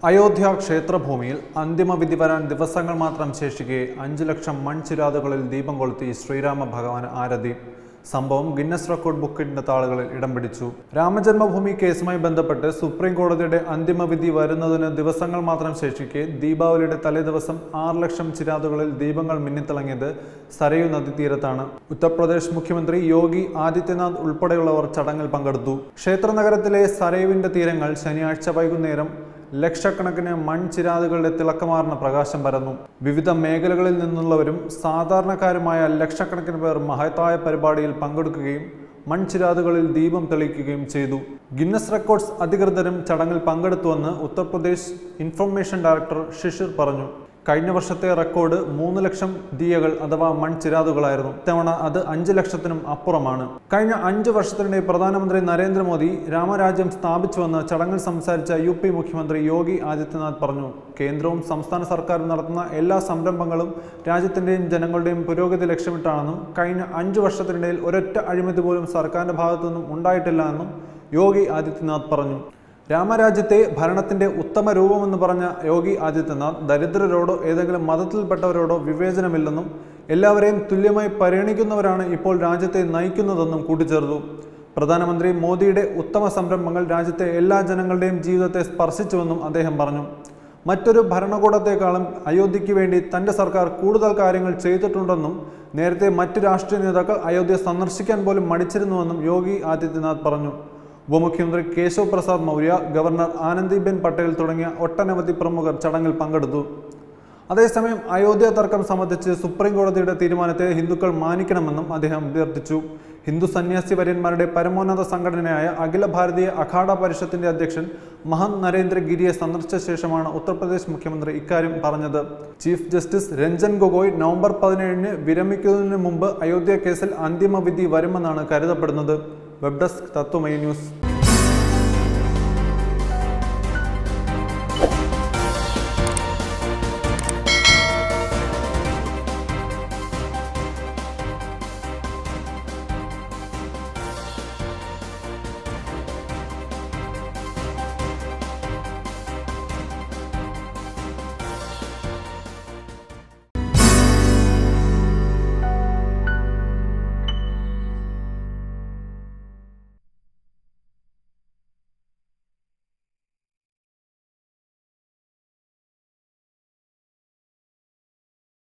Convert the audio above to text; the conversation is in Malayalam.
അയോധ്യ ക്ഷേത്രഭൂമിയിൽ അന്തിമവിധി വരാൻ ദിവസങ്ങൾ മാത്രം ശേഷിക്കെ അഞ്ചു ലക്ഷം മൺചിരാതുകളിൽ ദീപം കൊളുത്തി ശ്രീരാമ ഭഗവാൻ ആരതി സംഭവം ഗിന്നസ് റെക്കോർഡ് ബുക്കിന്റെ താളുകളിൽ ഇടം പിടിച്ചു രാമജന്മഭൂമി കേസുമായി ബന്ധപ്പെട്ട് സുപ്രീം കോടതിയുടെ അന്തിമവിധി വരുന്നതിന് ദിവസങ്ങൾ മാത്രം ശേഷിക്കെ ദീപാവലിയുടെ തലേദിവസം ആറ് ലക്ഷം ചിരാതുകളിൽ ദീപങ്ങൾ മിന്നിത്തിളങ്ങിയത് സരയു നദീതീരത്താണ് ഉത്തർപ്രദേശ് മുഖ്യമന്ത്രി യോഗി ആദിത്യനാഥ് ഉൾപ്പെടെയുള്ളവർ ചടങ്ങിൽ പങ്കെടുത്തു ക്ഷേത്രനഗരത്തിലെ സരയുവിന്റെ തീരങ്ങൾ ശനിയാഴ്ച വൈകുന്നേരം ലക്ഷക്കണക്കിന് മൺചിരാതുകളുടെ തിളക്കമാർന്ന പ്രകാശം പരന്നു വിവിധ മേഖലകളിൽ നിന്നുള്ളവരും സാധാരണക്കാരുമായ ലക്ഷക്കണക്കിന് പേർ മഹത്തായ പരിപാടിയിൽ പങ്കെടുക്കുകയും മൺചിരാതുകളിൽ ദീപം തെളിയിക്കുകയും ചെയ്തു ഗിന്നസ് റെക്കോർഡ്സ് അധികൃതരും ചടങ്ങിൽ പങ്കെടുത്തുവെന്ന് ഉത്തർപ്രദേശ് ഇൻഫർമേഷൻ ഡയറക്ടർ ഷിഷിർ പറഞ്ഞു കഴിഞ്ഞ വർഷത്തെ റെക്കോർഡ് മൂന്ന് ലക്ഷം ദിയകൾ അഥവാ മൺചിരാതുകളായിരുന്നു ഇത്തവണ അത് അഞ്ച് ലക്ഷത്തിനും അപ്പുറമാണ് കഴിഞ്ഞ അഞ്ച് വർഷത്തിനിടെ പ്രധാനമന്ത്രി നരേന്ദ്രമോദി രാമരാജ്യം സ്ഥാപിച്ചുവെന്ന് ചടങ്ങിൽ സംസാരിച്ച യു പി മുഖ്യമന്ത്രി യോഗി ആദിത്യനാഥ് പറഞ്ഞു കേന്ദ്രവും സംസ്ഥാന സർക്കാരും നടത്തുന്ന എല്ലാ സംരംഭങ്ങളും രാജ്യത്തിന്റെയും ജനങ്ങളുടെയും പുരോഗതി ലക്ഷ്യമിട്ടാണെന്നും കഴിഞ്ഞ അഞ്ച് വർഷത്തിനിടയിൽ ഒരൊറ്റ അഴിമതി പോലും സർക്കാരിന്റെ ഭാഗത്തു നിന്നും ഉണ്ടായിട്ടില്ല എന്നും യോഗി ആദിത്യനാഥ് പറഞ്ഞു രാമരാജ്യത്തെ ഭരണത്തിന്റെ ഉത്തമ രൂപമെന്ന് പറഞ്ഞ യോഗി ആദിത്യനാഥ് ദരിദ്രരോടോ ഏതെങ്കിലും മതത്തിൽപ്പെട്ടവരോടോ വിവേചനമില്ലെന്നും എല്ലാവരെയും തുല്യമായി പരിഗണിക്കുന്നവരാണ് ഇപ്പോൾ രാജ്യത്തെ നയിക്കുന്നതെന്നും കൂട്ടിച്ചേർത്തു പ്രധാനമന്ത്രി മോദിയുടെ ഉത്തമ സംരംഭങ്ങൾ രാജ്യത്തെ എല്ലാ ജനങ്ങളുടെയും ജീവിതത്തെ സ്പർശിച്ചുവെന്നും അദ്ദേഹം പറഞ്ഞു മറ്റൊരു ഭരണകൂടത്തെക്കാളും അയോധ്യയ്ക്ക് വേണ്ടി തന്റെ സർക്കാർ കൂടുതൽ കാര്യങ്ങൾ ചെയ്തിട്ടുണ്ടെന്നും നേരത്തെ മറ്റ് രാഷ്ട്രീയ നേതാക്കൾ അയോധ്യ സന്ദർശിക്കാൻ പോലും മടിച്ചിരുന്നുവെന്നും യോഗി ആദിത്യനാഥ് പറഞ്ഞു ഉപമുഖ്യമന്ത്രി കേശവ് പ്രസാദ് മൗര്യ ഗവർണർ ആനന്ദിബെൻ പട്ടേൽ തുടങ്ങിയ ഒട്ടനവധി പ്രമുഖർ ചടങ്ങിൽ പങ്കെടുത്തു അതേസമയം അയോധ്യ തർക്കം സംബന്ധിച്ച് സുപ്രീം കോടതിയുടെ തീരുമാനത്തെ ഹിന്ദുക്കൾ മാനിക്കണമെന്നും അദ്ദേഹം അഭ്യർത്ഥിച്ചു ഹിന്ദു സന്യാസി വര്യന്മാരുടെ പരമോന്നത സംഘടനയായ അഖില ഭാരതീയ അഖാഡ പരിഷത്തിന്റെ അധ്യക്ഷൻ മഹന്ത് നരേന്ദ്രഗിരിയെ സന്ദർശിച്ച ശേഷമാണ് ഉത്തർപ്രദേശ് മുഖ്യമന്ത്രി ഇക്കാര്യം പറഞ്ഞത് chief justice Ranjan Gogoi November പതിനേഴിന് വിരമിക്കുന്നതിന് മുമ്പ് അയോധ്യ കേസിൽ അന്തിമ വിധി വരുമെന്നാണ് കരുതപ്പെടുന്നത് വെബ് ഡെസ്ക് തത്വമൈ ന്യൂസ്